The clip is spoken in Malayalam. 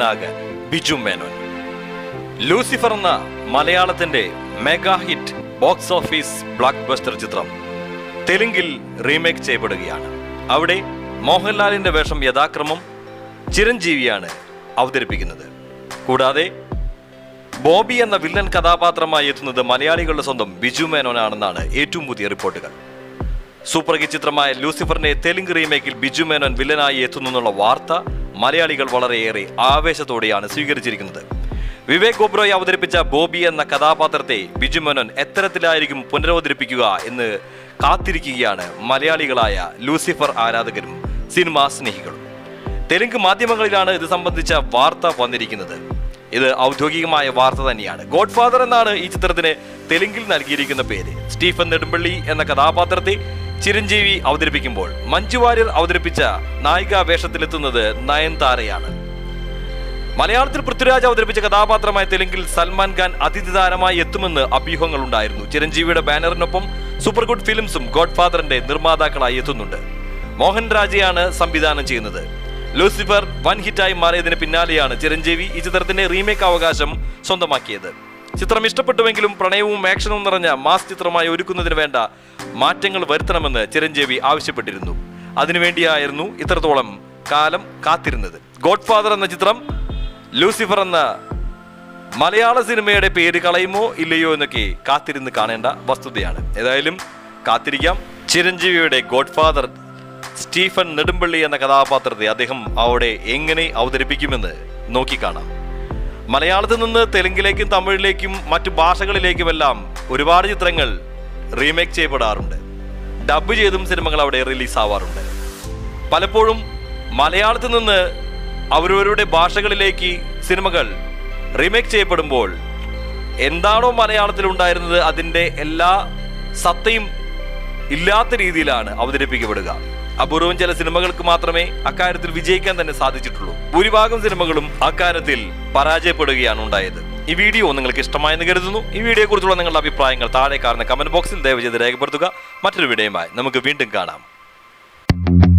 നായകനാകാൻ ബിജു മേനോൻ ലൂസിഫർ എന്ന മലയാളത്തിന്റെ mega hit box office blockbuster ചിത്രം തെലുങ്കിൽ റീമേക്ക് ചെയ്യപ്പെടുകയാണ് അവിടെ മോഹൻലാലിന്റെ വേഷം യഥാക്രമം ചിരഞ്ജീവിയാണ് അവതരിപ്പിക്കുന്നത് കൂടാതെ ബോബി എന്ന വില്ലൻ കഥാപാത്രമായി എത്തുന്നത് മലയാളികളുടെ സ്വന്തം ബിജു മേനോനാണെന്നാണ് ഏറ്റവും പുതിയ റിപ്പോർട്ടുകൾ സൂപ്പർ ഹിറ്റ് ചിത്രമായ ലൂസിഫറിന്റെ തെലുങ്ക് റീമേക്കിൽ ബിജു മേനോൻ വില്ലനായി എത്തുന്നു എന്നുള്ള വാർത്ത മലയാളികൾ വളരെയേറെ ആവേശത്തോടെയാണ് സ്വീകരിച്ചിരിക്കുന്നത് വിവേക് ഒബ്രോയ് അവതരിപ്പിച്ച ബോബി എന്ന കഥാപാത്രത്തെ ബിജു മേനോൻ എത്തരത്തിലായിരിക്കും പുനരവതരിപ്പിക്കുക എന്ന് കാത്തിരിക്കുകയാണ് മലയാളികളായ ലൂസിഫർ ആരാധകരും സിനിമാ സ്നേഹികളും തെലുങ്ക് മാധ്യമങ്ങളിലാണ് ഇത് സംബന്ധിച്ച വാർത്ത വന്നിരിക്കുന്നത് ഇത് ഔദ്യോഗികമായ വാർത്ത തന്നെയാണ് ഗോഡ് ഫാദർ എന്നാണ് ഈ ചിത്രത്തിന് തെലുങ്കിൽ നൽകിയിരിക്കുന്ന പേര് സ്റ്റീഫൻ നെടുമ്പള്ളി എന്ന കഥാപാത്രത്തെ ചിരഞ്ജീവി അവതരിപ്പിക്കുമ്പോൾ മഞ്ജു വാര്യർ അവതരിപ്പിച്ച നായിക വേഷത്തിലെത്തുന്നത് നയൻതാരയാണ് മലയാളത്തിൽ പൃഥ്വിരാജ് അവതരിപ്പിച്ച കഥാപാത്രമായ തെലുങ്കിൽ സൽമാൻ ഖാൻ അതിഥി താരമായി എത്തുമെന്ന് അഭ്യൂഹങ്ങൾ ഉണ്ടായിരുന്നു ചിരഞ്ജീവിയുടെ ബാനറിനൊപ്പം സൂപ്പർ ഗുഡ് ഫിലിംസും ഗോഡ് ഫാദറിന്റെ നിർമ്മാതാക്കളായി എത്തുന്നുണ്ട് മോഹൻ രാജയാണ് സംവിധാനം ചെയ്യുന്നത് ലൂസിഫർ വൻ ഹിറ്റായി മാറിയതിന് പിന്നാലെയാണ് ചിരഞ്ജീവി ഈ ചിത്രത്തിന്റെ റീമേക്ക് അവകാശം സ്വന്തമാക്കിയത് ചിത്രം ഇഷ്ടപ്പെട്ടുവെങ്കിലും പ്രണയവും ആക്ഷനും നിറഞ്ഞ മാസ് ചിത്രമായി ഒരുക്കുന്നതിന് വേണ്ട മാറ്റങ്ങൾ വരുത്തണമെന്ന് ചിരഞ്ജീവി ആവശ്യപ്പെട്ടിരുന്നു അതിനുവേണ്ടിയായിരുന്നു ഇത്രത്തോളം കാലം കാത്തിരുന്നത് ഗോഡ് ഫാദർ എന്ന ചിത്രം ലൂസിഫർ എന്ന മലയാള സിനിമയുടെ പേര് കളയുമോ ഇല്ലയോ എന്നൊക്കെ കാത്തിരുന്ന് കാണേണ്ട വസ്തുതയാണ് ഏതായാലും കാത്തിരിക്കാം ചിരഞ്ജീവിയുടെ ഗോഡ് ഫാദർ സ്റ്റീഫൻ നെടുമ്പള്ളി എന്ന കഥാപാത്രത്തെ അദ്ദേഹം അവിടെ എങ്ങനെ അവതരിപ്പിക്കുമെന്ന് നോക്കിക്കാണാം മലയാളത്തിൽ നിന്ന് തെലുങ്കിലേക്കും തമിഴിലേക്കും മറ്റു ഭാഷകളിലേക്കുമെല്ലാം ഒരുപാട് ചിത്രങ്ങൾ റീമേക്ക് ചെയ്യപ്പെടാറുണ്ട് ഡബ് ചെയ്തും സിനിമകൾ അവിടെ റിലീസ് ആവാറുണ്ട് പലപ്പോഴും മലയാളത്തിൽ നിന്ന് അവരവരുടെ ഭാഷകളിലേക്ക് സിനിമകൾ റീമേക്ക് ചെയ്യപ്പെടുമ്പോൾ എന്താണോ മലയാളത്തിൽ ഉണ്ടായിരുന്നത് അതിൻ്റെ എല്ലാ സത്തയും ഇല്ലാത്ത രീതിയിലാണ് അവതരിപ്പിക്കപ്പെടുക അപൂർവം ചില സിനിമകൾക്ക് മാത്രമേ അക്കാര്യത്തിൽ വിജയിക്കാൻ തന്നെ സാധിച്ചിട്ടുള്ളൂ ഭൂരിഭാഗം സിനിമകളും അക്കാര്യത്തിൽ പരാജയപ്പെടുകയാണ് ഉണ്ടായത് ഈ വീഡിയോ നിങ്ങൾക്ക് ഇഷ്ടമായെന്ന് കരുതുന്നു ഈ വീഡിയോയെ കുറിച്ചുള്ള നിങ്ങളുടെ അഭിപ്രായങ്ങൾ താഴെ കാണുന്ന കമന്റ് ബോക്സിൽ ദയവ് ചെയ്ത് രേഖപ്പെടുത്തുക മറ്റൊരു വീഡിയോയുമായി നമുക്ക് വീണ്ടും കാണാം